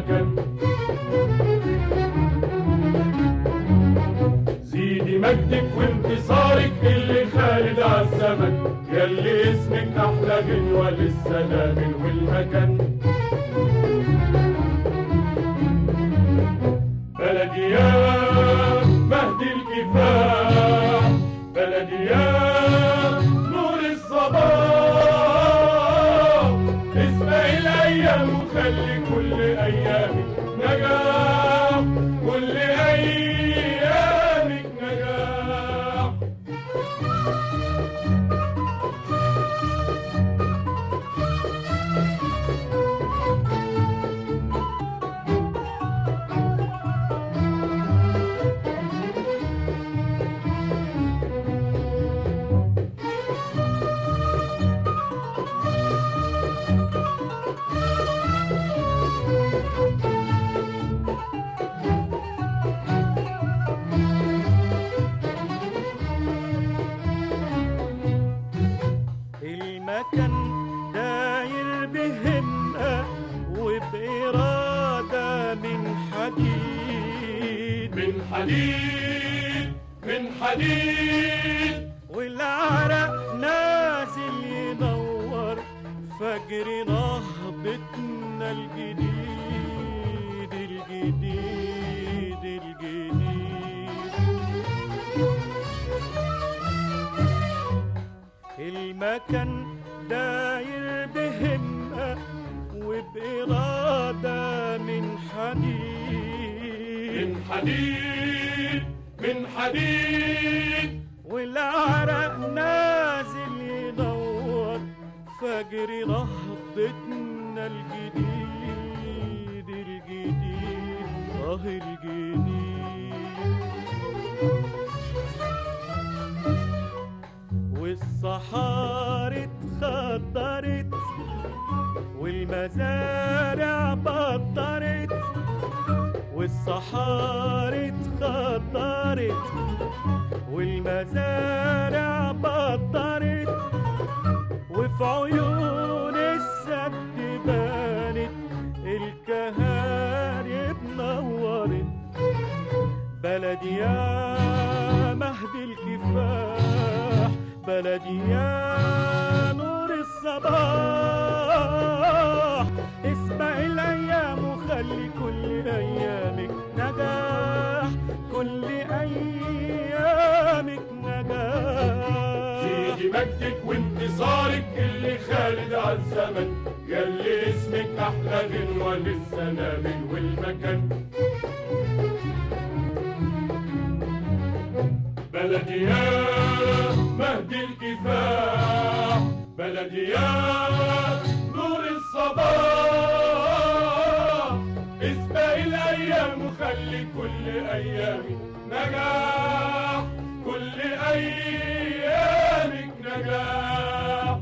والمكان زيدي مجدك وانتصارك اللي خالد عالزمن ياللي اسمك احلى غنوة للسلام والمكان بلدي يا مهدي الكفاح بلدي يا نور الصباح اسمع الايام وخلي كل ايامك نجاح كل ايامك نجاح المكان داير بهمة وبإرادة من حديد من حديد من حديد والعرق نازل ينور فجر نهضتنا الجديد الجديد الجديد المكان داير بهمة وبإرادة من حديد من حديد من حديد والعرق نازل ينور فجر نهضتنا الجديد الجديد اه الجديد والصحاري اتخضرت والمزارع بطرت والصحاري اتخضرت والمزارع بطرت وفي عيون السد بانت الكهارب نورت بلدي يا مهدي الكفاح بلدي يا نور الصباح اسمع الايام وخلي كل ايامك نجاح كل ايامك نجاح زيدي مجدك وانتصارك اللي خالد عالزمن ياللي اسمك احلى غنوة للسلام والمكان بلدي يا مهدي الكفاح بلدي يا نور الصباح اسبق الايام وخلي كل ايامك نجاح كل ايامك نجاح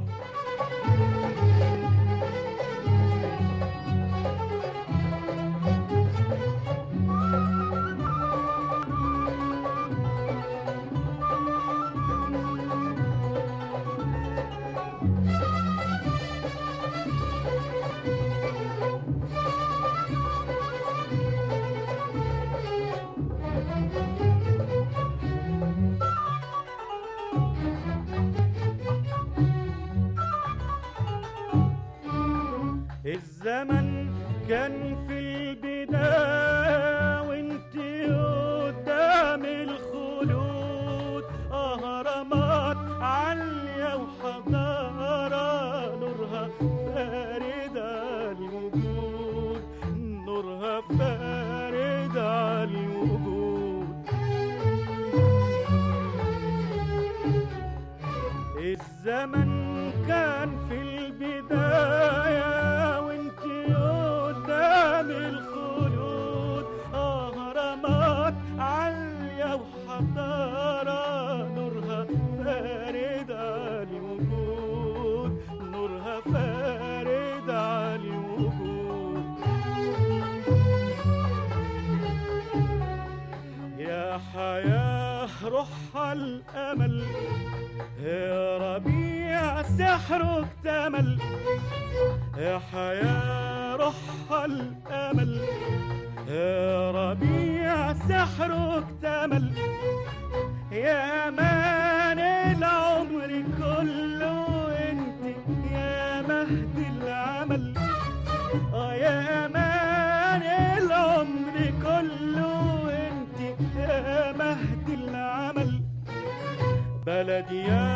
الزمن كان في البداية وانت قدام الخلود أهرامات عالية وحضارة نورها فارد على الوجود نورها فارد على الوجود الزمن كان في البداية وانت قدام الخلود أهرامات عالية وحضارة نورها فارد على الوجود نورها فارد على الوجود يا حياة روحها الأمل يا ربيع سحره اكتمل يا حياة روحها الأمل يا ربيع سحره اكتمل يا مان العمر كله انت يا مهدي العمل اه يا مان العمر كله انت يا مهدي العمل بلدي يا